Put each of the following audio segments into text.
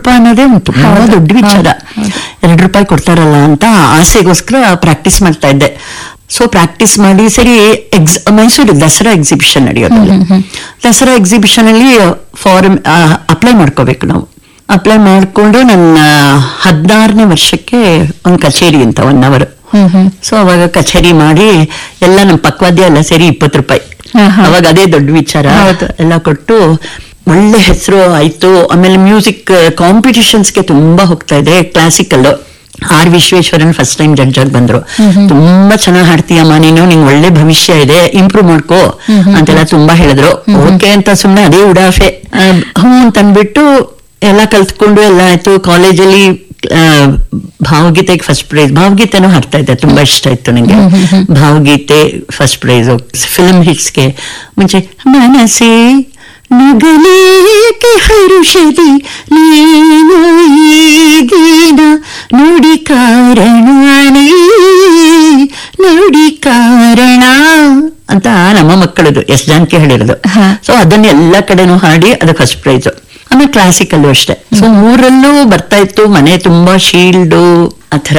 ರೂಪಾಯಿ ಅನ್ನೋದೇ ಒಂದು ತುಂಬಾ ಹೌದು, ದೊಡ್ಡ ವಿಚಾರ ಹೌದು, ಎರಡು ರೂಪಾಯಿ ಕೊಡ್ತಾರಲ್ಲ ಅಂತ ಆಸೆಗೋಸ್ಕರ ಪ್ರಾಕ್ಟೀಸ್ ಮಾಡ್ತಾ ಇದ್ದೆ ಸೊ ಪ್ರಾಕ್ಟೀಸ್ ಮಾಡಿ ಸರಿ ಎಕ್ಸ್ ಮೈಸೂರು ದಸರಾ ಎಕ್ಸಿಬಿಷನ್ ನಡೆಯೋದು ದಸರಾ ಎಕ್ಸಿಬಿಷನ್ ಅಲ್ಲಿ ಫಾರ್ಮ್ ಅಪ್ಲೈ ಮಾಡ್ಕೋಬೇಕು ನಾವು ಅಪ್ಲೈ ಮಾಡ್ಕೊಂಡು ನನ್ನ ಹದಿನಾರನೇ ವರ್ಷಕ್ಕೆ ಒಂದು ಕಚೇರಿ ಅಂತ one hour hmm hmm so ಅವಾಗ ಕಚೇರಿ ಮಾಡಿ ಎಲ್ಲ ನಮ್ಮ ಪಕ್ವಾದ್ಯ ಎಲ್ಲ ಸೇರಿ ಇಪ್ಪತ್ತು ರೂಪಾಯಿ ಹಾ, ಹಾ. ಅವಾಗ ಅದೇ ದೊಡ್ಡ ವಿಚಾರ ಹೌದು. ಎಲ್ಲ ಕೊಟ್ಟು ಒಳ್ಳೆ ಹೆಸರು ಆಯ್ತು ಆಮೇಲೆ ಮ್ಯೂಸಿಕ್ ಕಾಂಪಿಟಿಷನ್ಸ್ಗೆ ತುಂಬಾ ಹೋಗ್ತಾ ಇದೆ classical R Vishweshwaran first time judge ಆಗಿ ಬಂದ್ರು ತುಂಬಾ ಚೆನ್ನಾಗಿ ಹಾಡ್ತೀಯಮ್ಮ ನೀನು ನಿಂಗೆ ಒಳ್ಳೆ ಭವಿಷ್ಯ ಇದೆ ಇಂಪ್ರೂವ್ ಮಾಡ್ಕೋ ಅಂತೆಲ್ಲ ತುಂಬಾ ಹೇಳಿದ್ರು ಓಕೆ ಅಂತ ಸುಮ್ನೆ ಅದೇ ಉಡಾಫೆ ಆ, ಹ್ಞೂ ಅಂತ ಅಂದ್ಬಿಟ್ಟು ಎಲ್ಲ ಕಲ್ತ್ಕೊಂಡು ಎಲ್ಲ ಆಯ್ತು ಕಾಲೇಜಲ್ಲಿ ಭಾವಗೀತೆಗೆ ಫಸ್ಟ್ ಪ್ರೈಸ್ ಭಾವಗೀತೆನೂ ಹಾಡ್ತಾ ಇದ್ದೆ ತುಂಬಾ ಇಷ್ಟ ಇತ್ತು ನಂಗೆ ಭಾವಗೀತೆ ಫಸ್ಟ್ ಪ್ರೈಸ್ ಫಿಲ್ಮ್ ಹಿಟ್ಸ್ಗೆ ಮುಂಚೆ ಮನಸ್ಸೇ ನಗಲೇಕೆ ಹರುಷದಿ ನೀನು ಈಗಿನ ನುಡಿ ಕಾರಣನೇ ನುಡಿ ಕಾರಣ ಅಂತ ನಮ್ಮ ಮಕ್ಕಳದು ಎಸ್ ಜಾನಕಿ ಹೇಳಿರೋದು ಹಾ. ಸೊ ಅದನ್ನ ಎಲ್ಲ ಕಡೆನೂ ಹಾಡಿ ಅದು ಫಸ್ಟ್ ಪ್ರೈಸ್ ಆಮೇಲೆ ಕ್ಲಾಸಿಕಲ್ಲು ಅಷ್ಟೇ ಸೊ ಮೂರಲ್ಲೂ ಬರ್ತಾ ಇತ್ತು ಮನೆ ತುಂಬಾ ಶೀಲ್ಡು ಆತರ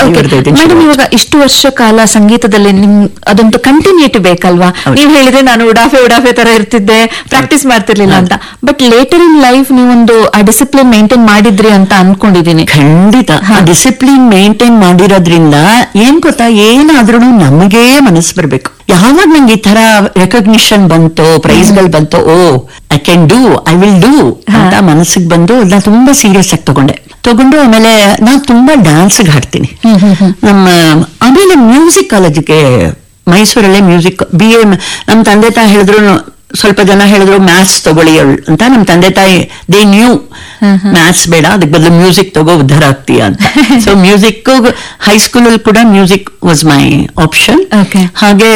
ಮೇಡಮ್ ಇವಾಗ ಇಷ್ಟು ವರ್ಷ ಕಾಲ ಸಂಗೀತದಲ್ಲಿ ನಿಮ್ ಅದೊಂದು ಕಂಟಿನ್ಯೂಟಿ ಬೇಕಲ್ವಾ ಹೌದು. ನೀವ್ ಹೇಳಿದ್ರೆ ನಾನು ಉಡಾಫೆ ಉಡಾಫೆ ತರ ಇರ್ತಿದ್ದೆ ಪ್ರಾಕ್ಟೀಸ್ ಮಾಡ್ತಿರ್ಲಿಲ್ಲ ಅಂತ ಬಟ್ ಲೇಟರ್ ಇನ್ ಲೈಫ್ ನೀವೊಂದು ಆ ಡಿಸಿಪ್ಲಿನ್ ಮೇಂಟೈನ್ ಮಾಡಿದ್ರಿ ಅಂತ ಅನ್ಕೊಂಡಿದೀನಿ ಖಂಡಿತ ಡಿಸಿಪ್ಲಿನ್ ಮೇಂಟೈನ್ ಮಾಡಿರೋದ್ರಿಂದ ಏನ್ ಗೊತ್ತಾ ಏನಾದ್ರೂ ನಮಗೇ ಮನಸ್ಸು ಬರ್ಬೇಕು ಯಾವಾಗ ನಂಗೆ ಈ ತರ ರೆಕಗ್ನಿಷನ್ ಬಂತು ಪ್ರೈಸ್ ಗಳು ಬಂತು oh I can do I will do ಅಂತ ಮನಸ್ಸಿಗೆ ಬಂದು ನಾ ತುಂಬಾ ಸೀರಿಯಸ್ ಆಗಿ ತಗೊಂಡೆ ತಗೊಂಡು ಆಮೇಲೆ ನಾನು ತುಂಬಾ ಡ್ಯಾನ್ಸ್ ಹಾಡ್ತೀನಿ ನಮ್ಮ ಆಮೇಲೆ ಮ್ಯೂಸಿಕ್ ಕಾಲೇಜಿಗೆ ಮೈಸೂರಲ್ಲೇ ಮ್ಯೂಸಿಕ್ ಬಿ ಎ ನಮ್ಮ ತಂದೆ ತಾಯಿ ಹೇಳಿದ್ರು ಸ್ವಲ್ಪ ಜನ ಹೇಳಿದ್ರು ಮ್ಯಾಥ್ಸ್ ತಗೊಳ್ಳಿ ಅವ್ಳು ಅಂತ ನಮ್ಮ ತಂದೆ ತಾಯಿ ದೇ ನ್ಯೂ ಮ್ಯಾಥ್ಸ್ ಬೇಡ ಅದಕ್ಕೆ ಬದಲು ಮ್ಯೂಸಿಕ್ ತಗೋ ಉದ್ಧಾರ ಆಗ್ತೀಯ ಅಂತ ಸೊ ಮ್ಯೂಸಿಕ್ ಹೈಸ್ಕೂಲ್ ಅಲ್ಲಿ ಕೂಡ music was my option Okay. ಹಾಗೆ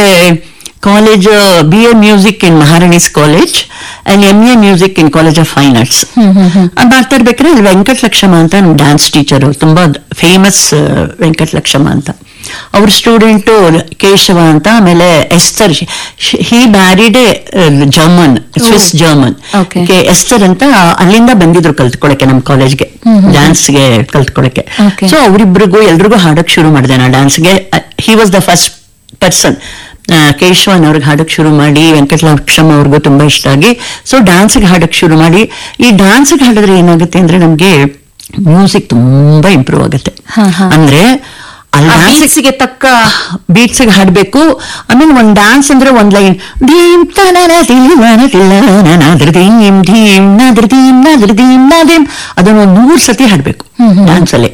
college B A music in Maharani's college and M A music in college of fine arts ಮಾಡ್ತಾ ಇರ್ಬೇಕಾದ್ರೆ ಅಲ್ಲಿ ವೆಂಕಟ ಲಕ್ಷಮ ಅಂತ ನಮ್ಮ ಡ್ಯಾನ್ಸ್ ಟೀಚರು ತುಂಬಾ ಫೇಮಸ್ ವೆಂಕಟ ಲಕ್ಷಮ ಅಂತ ಅವ್ರ ಸ್ಟೂಡೆಂಟು ಕೇಶವ ಅಂತ ಆಮೇಲೆ Esther he married German Swiss German Okay. Esther ಅಂತ ಅಲ್ಲಿಂದ ಬಂದಿದ್ರು ಕಲ್ತ್ಕೊಳಕ್ಕೆ ನಮ್ಮ ಕಾಲೇಜ್ಗೆ ಡ್ಯಾನ್ಸ್ಗೆ ಕಲ್ತ್ಕೊಳಕ್ಕೆ Okay. ಸೊ ಅವರಿಬ್ರಿಗೂ ಎಲ್ರಿಗೂ ಹಾಡಕ್ ಶುರು ಮಾಡಿದೆ ನಾ ಡ್ಯಾನ್ಸ್ಗೆ he was the first person Keshavan ಅವ್ರಿಗೆ ಹಾಡಕ್ ಶುರು ಮಾಡಿ ವೆಂಕಟಲಕ್ಷ್ಮ ಅವ್ರಿಗೂ ತುಂಬಾ ಇಷ್ಟ ಆಗಿ ಸೊ ಡ್ಯಾನ್ಸ್ಗೆ ಹಾಡಕ್ ಶುರು ಮಾಡಿ ಈ ಡ್ಯಾನ್ಸ್ಗೆ ಹಾಡಿದ್ರೆ ಏನಾಗುತ್ತೆ ಅಂದ್ರೆ ನಮ್ಗೆ ಮ್ಯೂಸಿಕ್ ತುಂಬಾ ಇಂಪ್ರೂವ್ ಆಗುತ್ತೆ ಹಾ, ಹಾ. ಅಂದ್ರೆ ಅಲ್ಲಿ ಆ dance- beats ಗೆ ತಕ್ಕ ಬೀಟ್ಸ್ ಹಾಡ್ಬೇಕು ಆಮೇಲೆ ಒಂದ್ ಡ್ಯಾನ್ಸ್ ಅಂದ್ರೆ ಒಂದ್ ಲೈನ್ ಧೀಮ್ ತನನ ತಿಲ್ಲನ ತಿಲ್ಲನ ನಾದ್ರ ಧೀಮ್ ಧೀಮ್ ನಾದ್ರ ಧೀಮ್ ನಾದ್ರ ಧೀಮ್ ನಾದ್ರೀಮ್ ಅದನ್ನ ಒಂದ್ ನೂರ್ ಸತಿ ಹಾಡ್ಬೇಕು ಡ್ಯಾನ್ಸ್ ಅಲ್ಲಿ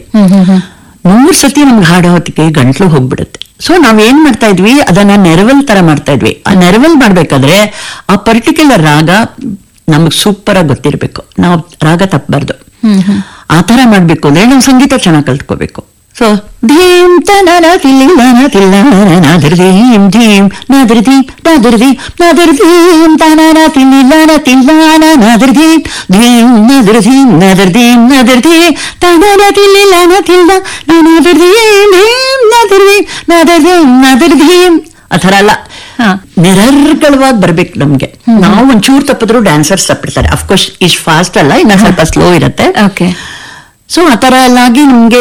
ನೂರ್ ಸತಿ ನಮ್ಗೆ ಹಾಡೋ ಹೊತ್ತಿಗೆ ಗಂಟ್ಲು ಹೋಗ್ಬಿಡುತ್ತೆ ಸೊ ನಾವ್ ಏನ್ ಮಾಡ್ತಾ ಇದ್ವಿ ಅದನ್ನ ನೆರವಲ್ ತರ ಮಾಡ್ತಾ ಇದ್ವಿ ಆ ನೆರವಲ್ ಮಾಡ್ಬೇಕಾದ್ರೆ ಆ ಪರ್ಟಿಕ್ಯುಲರ್ ರಾಗ ನಮಗ್ ಸೂಪರ್ ಆಗಿ ಗೊತ್ತಿರ್ಬೇಕು ನಾವು ರಾಗ ತಪ್ಪಬಾರ್ದು ಆ ತರ ಮಾಡ್ಬೇಕು ಅಂದ್ರೆ ನಾವು ಸಂಗೀತ ಚೆನ್ನಾಗಿ ಕಲ್ತ್ಕೋಬೇಕು ಸೊ ಧೀಮ್ ತನನ ತಿಲ್ಲಿನ ತಿಲ್ಲನ ನಾದ್ರ ಧೀಮ್ ಧೀಮ್ ನಾದ್ರ ಧೀಮ್ ನಾದ್ರ ಧೀಮ್ ನಾದ್ರ ಧೀಮ್ ತನನ ತಿಲ್ಲಿನ ತಿಲ್ಲನ ನಾದ್ರ ಧೀಮ್ ಧೀಮ್ ನಾದ್ರ ಧೀಮ್ ನಾದ್ರ ಧೀಮ್ ನಾದ್ರ ಧೀಮ್ ತನನ ತಿಲ್ಲಿನ ತಿಲ್ಲ ನಾದ್ರ ಧೀಮ್ ಧೀಮ್ ನಾದ್ರ ಧೀಮ್ ನಾದ್ರ ಧೀಮ್ ನಾದ್ರ ಧೀಮ್ ಆ ಥರ ಅಲ್ಲ ಹಾ. ನಿರರ್ಗಳವಾಗಿ ಬರ್ಬೇಕು ನಮ್ಗೆ ನಾವು ಒಂಚೂರು ತಪ್ಪಿದ್ರು ಡ್ಯಾನ್ಸರ್ಸ್ ತಪ್ಪಿರ್ತಾರೆ ಅಫ್ಕೋರ್ಸ್ ಇಷ್ಟು ಫಾಸ್ಟ್ ಅಲ್ಲ ಇನ್ನ ಸ್ವಲ್ಪ ಸ್ಲೋ ಇರುತ್ತೆ ಓಕೆ ಸೊ ಆ ಥರ ಎಲ್ಲ ಆಗಿ ನಮ್ಗೆ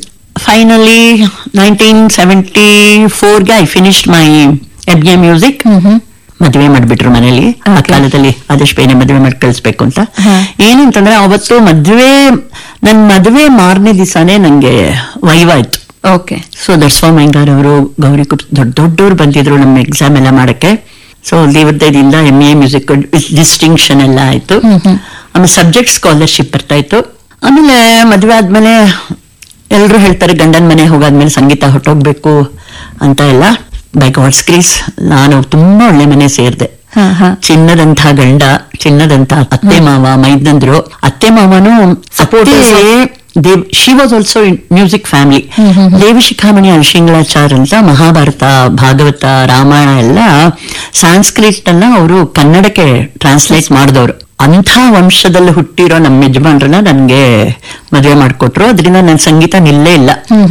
ಫೈನಲಿ ನೈನ್ಟೀನ್ ಸೆವೆಂಟಿ ಫೋರ್ಗೆ I finished my M A music ಮದುವೆ ಮಾಡ್ಬಿಟ್ರು ಮನೇಲಿ ಆ Okay. ಕಾಲದಲ್ಲಿ ಆದಷ್ಟು ಬೇನೆ ಮದುವೆ ಮಾಡಿ ಕಳಿಸ್ಬೇಕು ಅಂತ ಹಾ. ಏನಂತಂದ್ರೆ ಅವತ್ತು ಮದುವೆ ನನ್ ಮದುವೆ ಮಾರನೇ ದಿವಸನೇ ನಂಗೆ ವೈವಾಯ್ತು ಓಕೆ ಸೊ ದರ್ಶವ ಮೈಂಗಾರ್ ಅವರು ಗೌರಿ ಕುಪ್ ದೊಡ್ಡ ದೊಡ್ಡವ್ರು ಬಂದಿದ್ರು ನಮ್ಮ ಎಕ್ಸಾಮ್ ಎಲ್ಲ ಮಾಡಕ್ಕೆ ಸೊ ದೇವರದಿಂದ ಎಂ ಎ ಮ್ಯೂಸಿಕ್ ಡಿಸ್ಟಿಂಕ್ಷನ್ ಎಲ್ಲ ಆಯ್ತು ಆಮೇಲೆ ಸಬ್ಜೆಕ್ಟ್ ಸ್ಕಾಲರ್ಶಿಪ್ ಬರ್ತಾ ಇತ್ತು ಆಮೇಲೆ ಮದುವೆ ಆದ್ಮೇಲೆ ಎಲ್ರು ಹೇಳ್ತಾರೆ ಗಂಡನ ಮನೆ ಹೋಗಾದ್ಮೇಲೆ ಸಂಗೀತ ಹೊಟ್ಟೋಗ್ಬೇಕು ಅಂತ ಎಲ್ಲ ಬೈ ಗಾಡ್ಸ್ ಕ್ರೀಸ್ ನಾನು ತುಂಬಾ ಒಳ್ಳೆ ಮನೆ ಸೇರ್ದೆ ಹಾ ಹಾ ಚಿನ್ನದಂಥ ಗಂಡ ಚಿನ್ನದಂಥ ಅತ್ತೆ ಮಾವ ಮೈದಂದ್ರು ಅತ್ತೆ ಮಾವನು Supporters. ದೇವ್ she was also in music family Devi Shikhamani ಅವಿಶಿಂಗಳಾಚಾರ್ ಅಂತ ಮಹಾಭಾರತ ಭಾಗವತ ರಾಮಾಯಣ ಎಲ್ಲ ಸಾಂಸ್ಕ್ರಿಟ್ ಅನ್ನ ಅವರು ಕನ್ನಡಕ್ಕೆ ಟ್ರಾನ್ಸ್ಲೇಟ್ ಮಾಡಿದವರು ಅಂಥ ವಂಶದಲ್ಲಿ ಹುಟ್ಟಿರೋ ನಮ್ಮ ಯಜಮಾನ್ರನ್ನ ನನ್ಗೆ ಮದುವೆ ಮಾಡಿಕೊಟ್ರು ಅದರಿಂದ ನನ್ನ ಸಂಗೀತ ನಿಲ್ಲೇ ಇಲ್ಲ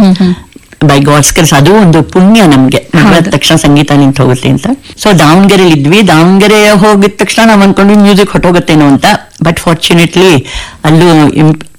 ಬೈ ಗಾಡ್ಸ್ ಕೆಲಸ ಅದು ಒಂದು ಪುಣ್ಯ ನಮ್ಗೆ ಮದುವೆ ಆದ ತಕ್ಷಣ ಸಂಗೀತ ನಿಂತು ಹೋಗುತ್ತೆ ಅಂತ ಸೊ ದಾವಣಗೆರೆಲಿ ಇದ್ವಿ ದಾವಣಗೆರೆ ಹೋಗಿದ ತಕ್ಷಣ ನಾವ್ ಅನ್ಕೊಂಡ್ವಿ ಮ್ಯೂಸಿಕ್ ಹೊಟ್ಟೋಗುತ್ತೇನೋ ಅಂತ ಬಟ್ ಫಾರ್ಚುನೇಟ್ಲಿ ಅಲ್ಲೂ